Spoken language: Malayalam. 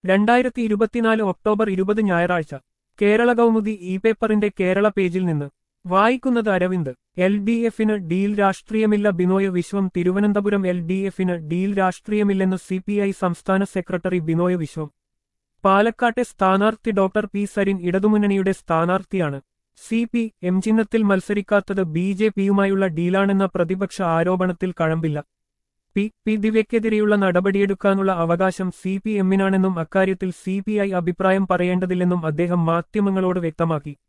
രണ്ടായിരത്തി ഇരുപത്തിനാല് ഒക്ടോബർ ഇരുപത് ഞായറാഴ്ച കേരള കൗമുദി ഇ പേപ്പറിന്റെ കേരള പേജിൽ നിന്ന് വായിക്കുന്നത് അരവിന്ദ് എൽ ഡി എഫിന് ഡീൽ രാഷ്ട്രീയമില്ല ബിനോയ് വിശ്വം തിരുവനന്തപുരം എൽ ഡി എഫിന് ഡീൽ രാഷ്ട്രീയമില്ലെന്ന് സി പി ഐ സംസ്ഥാന സെക്രട്ടറി ബിനോയ് വിശ്വം പാലക്കാട്ടെ സ്ഥാനാർത്ഥി ഡോക്ടർ പി സരിൻ ഇടതുമുന്നണിയുടെ സ്ഥാനാർത്ഥിയാണ് സി പി എം ചിഹ്നത്തിൽ മത്സരിക്കാത്തത് ബി ജെ പിയുമായുള്ള ഡീലാണെന്ന പ്രതിപക്ഷ ആരോപണത്തിൽ കഴമ്പില്ല പി പി ദിവ്യക്കെതിരെയുള്ള നടപടിയെടുക്കാനുള്ള അവകാശം സി പി എമ്മിനാണെന്നും അക്കാര്യത്തിൽ സി പി ഐ അഭിപ്രായം പറയേണ്ടതില്ലെന്നും അദ്ദേഹം മാധ്യമങ്ങളോട് വ്യക്തമാക്കി